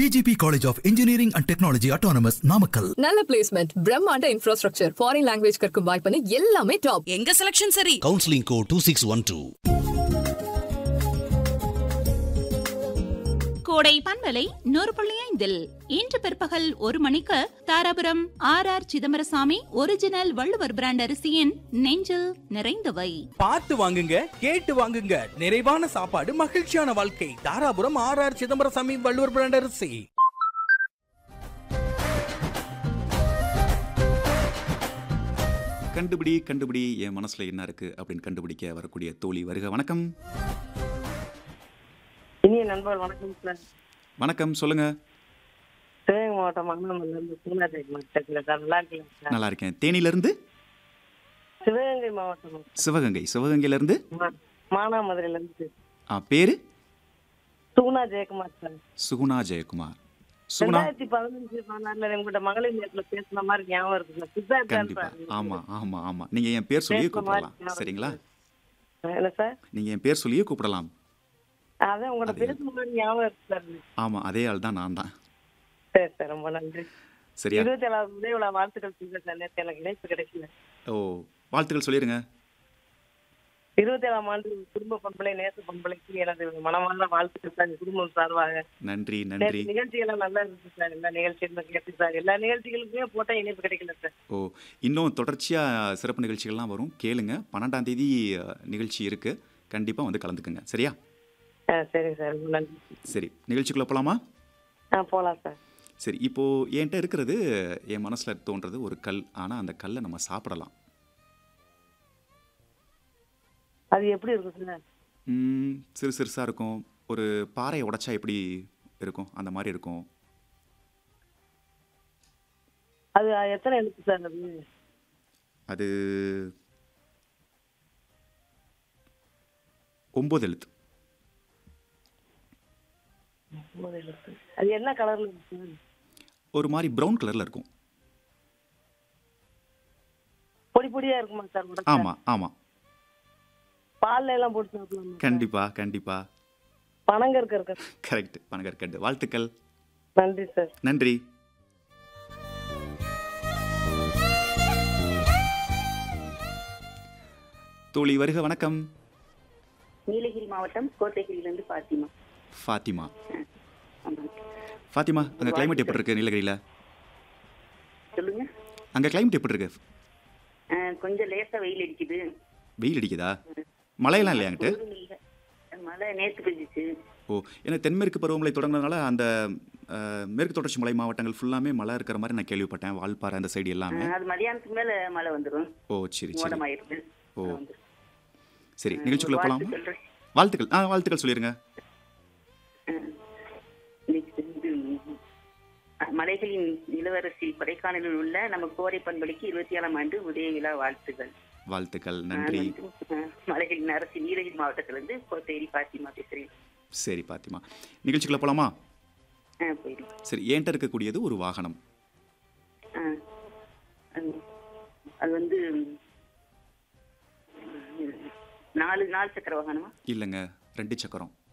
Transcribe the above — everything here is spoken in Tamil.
PGP College of Engineering and Technology Autonomous Namakkal. நல்ல பிளேஸ்மெண்ட் பிரம்மாண்ட இன்ஃப்ராஸ்ட்ரக்சர் ஃபாரின் லாங்குவேஜ் கற்கும் வாய்ப்புன்னு எல்லாமே டாப் எங்க செலக்ஷன் சரி counselling code two six one two Kodai பண்பலை நூறு புள்ளி ஐந்தில் இன்று பிற்பகல் ஒரு மணிக்கு Dharapuram R R Chidambarasamy original Valluvar brand அரிசியின் நெஞ்சில் நிறைந்தவை பார்த்து வாங்குங்க கேட்டு வாங்குங்க நிறைவான சாப்பாடு மகிழ்ச்சியான வாழ்க்கை Dharapuram R R Chidambarasamy Valluvar brand அரிசி கண்டுபிடி கண்டுபிடி என் மனசுல என்ன இருக்கு அப்படின்னு கண்டுபிடிக்க வரக்கூடிய தோழி வருக வணக்கம் இனிய நண்பர் வணக்கம் சார் வணக்கம் சொல்லுங்க சிவகங்கை மாவட்டம் மன்னமல்லிருந்து சீனாதேவி மாவட்டத்தில் சார் நல்லா இருக்கீங்க சார் நல்லா இருக்கேன் தேனில இருந்து சிவகங்கை மாவட்டம் சிவகங்கை சிவகங்கையில இருந்து மா- மானாமதுரையிலேருந்து ஆ, பேரு சுகுணா ஜெயக்குமார் சார் சுகுணா ஜெயக்குமார் சுகுணா ரெண்டாயிரத்தி பதினஞ்சு பதினாறுல உங்கள்கிட்ட மகளிர் நேரத்துல பேசின மாதிரி ஞாபகம் இருக்கு சார் சித்தார்த் தான் கண்டிப்பா சார் ஆமா ஆமா ஆமா நீங்க என் பேர் சொல்லியே பேசுன மாதிரி கூப்பிடலாம் ஞாபகம் சரிங்களா இருக்கு. என்ன சார் நீங்க என் பேர் சொல்லியே கூப்பிடலாம் அதான் உங்கள்கிட்ட பேசின மாதிரி ஞாபகம் இருக்கு சார் ஆமா அதே ஆள் தான் நான் தான் சரி சார் ரொம்ப நன்றி சரியா இருபத்தி ஏழாவது உதவியோட வாழ்த்துக்கள் சொல்லுங்க சார் நேற்று எனக்கு இணைப்பு கிடைக்கல ஓ வாழ்த்துக்கள் சொல்லிருங்க இருபத்தி ஏழாம் ஆண்டு குடும்ப பண்பலை நேச பண்பலைக்கு எனது மனமார்ந்த வாழ்த்துக்கள் சார் குடும்பம் சார்பாக நன்றி நன்றி நேற்று நிகழ்ச்சிகள்லாம் நல்லா இருந்துச்சு சார் எல்லா நிகழ்ச்சிகளும் கேட்டு சார் எல்லா நிகழ்ச்சிகளுக்குமே போட்டா இணைப்பு கிடைக்கல சார் ஓ இன்னும் தொடர்ச்சியா சிறப்பு நிகழ்ச்சிகள்லாம் வரும் கேளுங்க பன்னெண்டாம் தேதி அஹ், நிகழ்ச்சி இருக்கு கண்டிப்பா வந்து கலந்துக்குங்க சரியா ஆ சரிங்க சார் ரொம்ப நன்றி சரி நிகழ்ச்சிக்குள்ள போலாமா ஆ போகலாம் சார் சரி இப்போ என்கிட்ட இருக்கிறது என் மனசுல தோன்றது ஒரு கல் ஆனா அந்த கல்லை நம்ம சாப்பிடலாம் அது எப்படி இருக்கும் சார் ம், சிறு சிறுசா இருக்கும் ஒரு பாறையை உடைச்சா எப்படி இருக்கும் அந்த மாதிரி இருக்கும் அது எத்தனை எழுத்து சார் அது அது ஒன்பது எழுத்து ஒன்பது எழுத்து அது என்ன கலர்ல இருக்கு சார் ஒரு மாதிரி ப்ரௌன் கலர்ல இருக்கும் பொடி பொடியா இருக்குமா சார் உடைச்சா? ஆமா ஆமா பால்ல எல்லாம் போட்டு சாப்பிடலாமா கண்டிப்பா கண்டிப்பா பனங்கற்க இருக்கு கரெக்ட் பனகற்கண்டு வாழ்த்துக்கள் நன்றி சார் நன்றி தோழி வருக வணக்கம் நீலகிரி மாவட்டம் கோத்தகிரியிலிருந்து பாத்திமா ஃபாத்திமா ஆமாம். ஃபாத்திமா அங்க கிளைமேட் எப்படி இருக்கு நீலகிரியில சொல்லுங்க அங்க கிளைமேட் எப்படி இருக்கு அஹ், கொஞ்சம் லேசா வெயில் அடிக்குது வெயில் அடிக்குதா மழையெல்லாம் இல்லையா அங்கிட்டு குளிரும் இல்ல. மழை நேத்து பெஞ்சிச்சு ஓ ஏன்னா தென்மேற்கு பருவமழை தொடங்கினதுனால அந்த அஹ், மேற்கு தொடர்ச்சி மலை மாவட்டங்கள் ஃபுல்லாமே மழை இருக்கிற மாதிரி நான் கேள்விப்பட்டேன் வால்பாறை அந்த சைடு எல்லாமே அஹ், அது மதியானத்துக்கு மேல மழை வந்துடும் ஓ சரி சரி மோடமாயிருது ஓ. மழை வந்துரும். சரி நிகழ்ச்சிக்குள்ள வாழ்த்து போலாம் சொல்றேன். வாழ்த்துக்கள் ஆ வாழ்த்துக்கள் சொல்லிருங்க அஹ், இன்னைக்கு வந்து அஹ், மலைகளின் இளவரசி கொடைக்கானலில் உள்ள நம்ம கோரை பண்பலைக்கு இருபத்தி ஏழாம் ஆண்டு உதய விழா வாழ்த்துகள் வாழ்த்துக்கள் நான் நன்றி வந்து, அஹ், மலைகளின் அரசி நீலகிரி மாவட்டத்திலிருந்து கோத்தகிரி பாத்திமா பேசுறேன் சரி பாத்திமா நிகழ்ச்சிக்குள்ள போலாமா அஹ், போயிடும் சரி என்கிட்ட இருக்கக்கூடியது ஒரு வாகனம் அஹ், அது- அது வந்து உம், நாலு நாலு சக்கர வாகனமா இல்லைங்க ரெண்டு சக்கரம்